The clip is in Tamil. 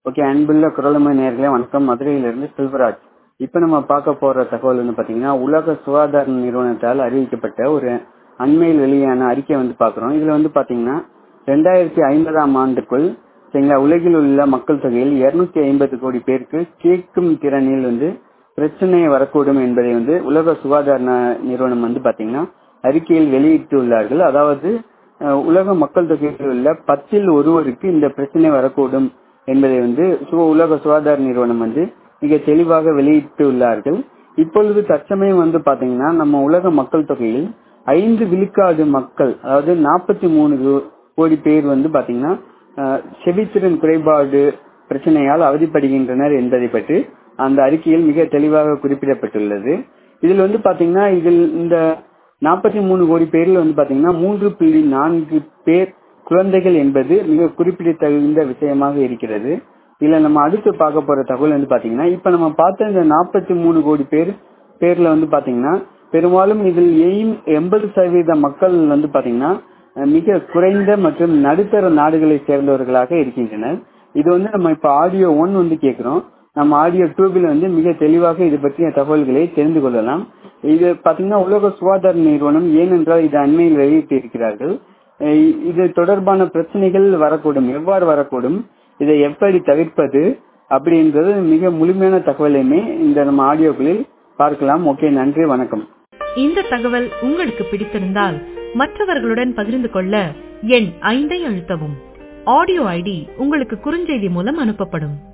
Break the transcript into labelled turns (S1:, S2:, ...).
S1: ஓகே அன்புள்ள குரலமை நேர்களே வணக்கம் மதுரையிலிருந்து செல்வராஜ் இப்போ நம்ம பார்க்க போற தகவல் வந்து பாத்தீங்கன்னா உலக சுகாதார நிறுவனத்தால் அறிவிக்கப்பட்ட ஒரு அண்மையில் வெளியான அறிக்கை வந்து பாக்குறோம் இதுல வந்து பாத்தீங்கன்னா ரெண்டாயிரத்தி ஐம்பதாம் ஆண்டுக்குள் சரிங்களா உலகில் உள்ள மக்கள் தொகையில் இருநூத்தி ஐம்பது கோடி பேருக்கு கேட்கும் திறனில் வந்து பிரச்சனை வரக்கூடும் என்பதை வந்து உலக சுகாதார ந- நிறுவனம் வந்து பாத்தீங்கன்னா அறிக்கையில் வெளியிட்டுள்ளார்கள் அதாவது அஹ், உலக மக்கள் தொகையில் உள்ள பத்தில் ஒருவருக்கு இந்த பிரச்சனை வரக்கூடும் என்பதை வந்து சு- உலக சுகாதார நிறுவனம் வந்து மிக தெளிவாக வெளியிட்டுள்ளார்கள் இப்பொழுது தற்சமயம் வந்து பாத்தீங்கன்னா நம்ம உலக மக்கள் தொகையில் ஐந்து விழுக்காடு மக்கள் அதாவது நாற்பத்தி மூணு கோடி பேர் வந்து பாத்தீங்கன்னா அஹ், செவித்திறன் குறைபாடு பிரச்சனையால் அவதிப்படுகின்றனர் என்பதை பற்றி அந்த அறிக்கையில் மிக தெளிவாக குறிப்பிடப்பட்டுள்ளது இதில் வந்து பாத்தீங்கன்னா இதில் இந்த நாற்பத்தி மூணு கோடி பேர்ல வந்து பாத்தீங்கன்னா மூன்று புள்ளி நான்கு பேர் குழந்தைகள் என்பது மிக குறிப்பிடத்தகுந்த விஷயமாக இருக்கிறது இதுல நம்ம அடுத்து பார்க்க போற தகவல் வந்து பாத்தீங்கன்னா இப்ப நம்ம பார்த்த இந்த நாற்பத்தி மூணு கோடி பேர் பேர்ல வந்து பாத்தீங்கன்னா பெரும்பாலும் இதில் எண்பது சதவீத மக்கள் வந்து பாத்தீங்கன்னா அஹ், மிக குறைந்த மற்றும் நடுத்தர நாடுகளை சேர்ந்தவர்களாக இருக்கின்றனர் இது வந்து நம்ம இப்ப ஆடியோ ஒன் வந்து கேட்கிறோம் நம்ம ஆடியோ டூபில் வந்து மிக தெளிவாக இது பற்றிய தகவல்களை தெரிந்து கொள்ளலாம் இது பாத்தீங்கன்னா உலக சுகாதார நிறுவனம் ஏனென்றால் இது அண்மையில் வெளியிட்டு இருக்கிறார்கள் அஹ் இது தொடர்பான பிரச்சனைகள் வரக்கூடும் எவ்வாறு வரக்கூடும் இதை எப்படி தவிர்ப்பது அப்படின்றது மிக முழுமையான தகவலையுமே இந்த நம்ம ஆடியோக்களில் பார்க்கலாம் ஓகே நன்றி வணக்கம்
S2: இந்த தகவல் உங்களுக்கு பிடித்திருந்தால் மற்றவர்களுடன் பகிர்ந்து கொள்ள எண் ஐந்தை அழுத்தவும் ஆடியோ ஐடி உங்களுக்கு குறுஞ்செய்தி மூலம் அனுப்பப்படும்